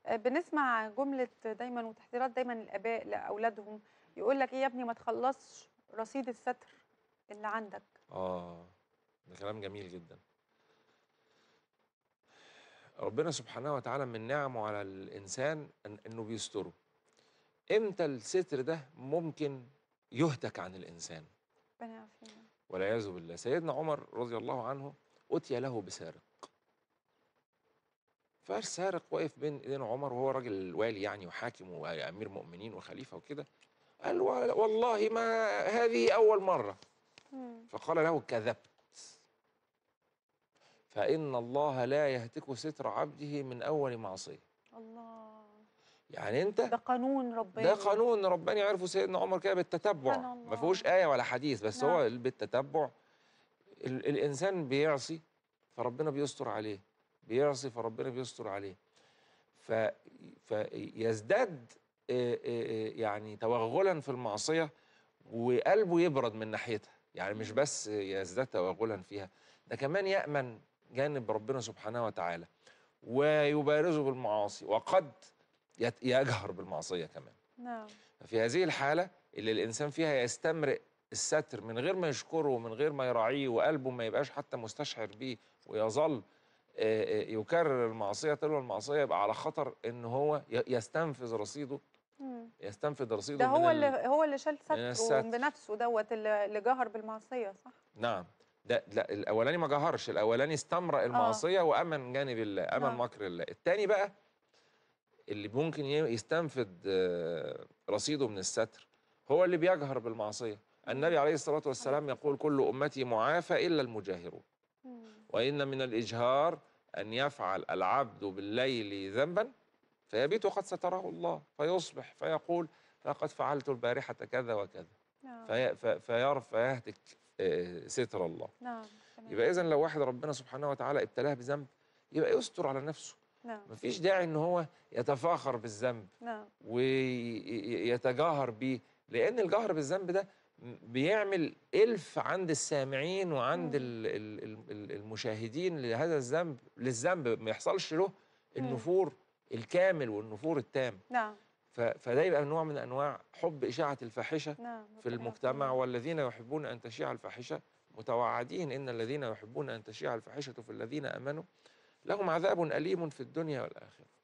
آآ بنسمع جملة دايمًا وتحذيرات دايمًا الآباء لأولادهم، يقول لك إيه يا ابني ما تخلّصش رصيد الستر اللي عندك. آه، ده كلام جميل جدًا. ربنا سبحانه وتعالى من نعمه على الإنسان إن إنه بيستره. إمتى الستر ده ممكن يُهتك عن الإنسان؟ ربنا يعافينا. والعياذ بالله. سيدنا عمر رضي الله عنه أُتي له بسارق. فالسارق واقف بين إيدين عمر وهو راجل والي يعني وحاكم وأمير مؤمنين وخليفة وكده، قال و والله ما هذه أول مرة. إمم. فقال له: "كذبت." فإن الله لا يهتك ستر عبده من أول معصية. الله! يعني أنت ده قانون رباني. ده قانون رباني عرفه سيدنا عمر كده بالتتبُّع، سبحان ما الله. فيهوش آية ولا حديث، بس هو نعم. ال بالتتبُّع ال الإنسان بيعصي فربنا بيستر عليه، بيعصي فربنا بيستر عليه. ف فيزداد آآ آآ يعني توغُّلًا في المعصية وقلبه يبرد من ناحيتها، يعني مش إمم. بس يزداد توغُّلًا فيها، ده كمان يأمن جانب ربنا سبحانه وتعالى ويبارزه بالمعاصي وقد يت يجهر بالمعصية كمان. نعم. ففي هذه الحالة اللي الإنسان فيها يستمرئ الستر من غير ما يشكره ومن غير ما يراعيه وقلبه ما يبقاش حتى مستشعر بيه ويظل آآ آآ يكرر المعصية تلو المعصية، يبقى على خطر إن هو ي يستنفذ رصيده إمم. يستنفذ رصيده ده من هو ال اللي هو اللي شال من ستره الستر. بنفسه دوّة اللي اللي جهر بالمعصية صح؟ نعم. ده لأ الأولاني ما جهرش، الأولاني استمرأ المعصية وأمن جانب الله، أمن نعم. مكر الله. التاني بقى اللي ممكن ي يستنفذ رصيده من الستر، هو اللي بيجهر بالمعصية. النبي عليه الصلاة والسلام يقول: "كل أمتي معافى إلا المجاهرون." إمم. وإن من الإجهار أن يفعل العبد بالليل ذنبًا فيبيت وقد ستره الله، فيصبح فيقول: "لقد فعلت البارحة كذا وكذا." نعم. في ف فير فيهتك آآ ستر الله. نعم، تمام. يبقى إذًا لو واحد ربنا سبحانه وتعالى ابتلاه بذنب، يبقى يستر على نفسه، نعم. ما فيش داعي إن هو يتفاخر بالذنب نعم. وي ي يتجاهر بيه، لأن الجهر بالذنب ده م بيعمل إلف عند السامعين وعند إمم. ال ال ال ال المشاهدين لهذا الذنب للذنب، ما يحصلش له إمم. النفور الكامل والنفور التام. نعم. ف فده يبقى نوع من أنواع حُب إشاعة الفاحشة نعم، في ربنا المجتمع، يعافينا. والذين يحبون أن تشيع الفاحشة متوعدين إن الذين يحبون أن تشيع الفاحشة في الذين آمنوا لهم عذاب أليم في الدنيا والآخرة.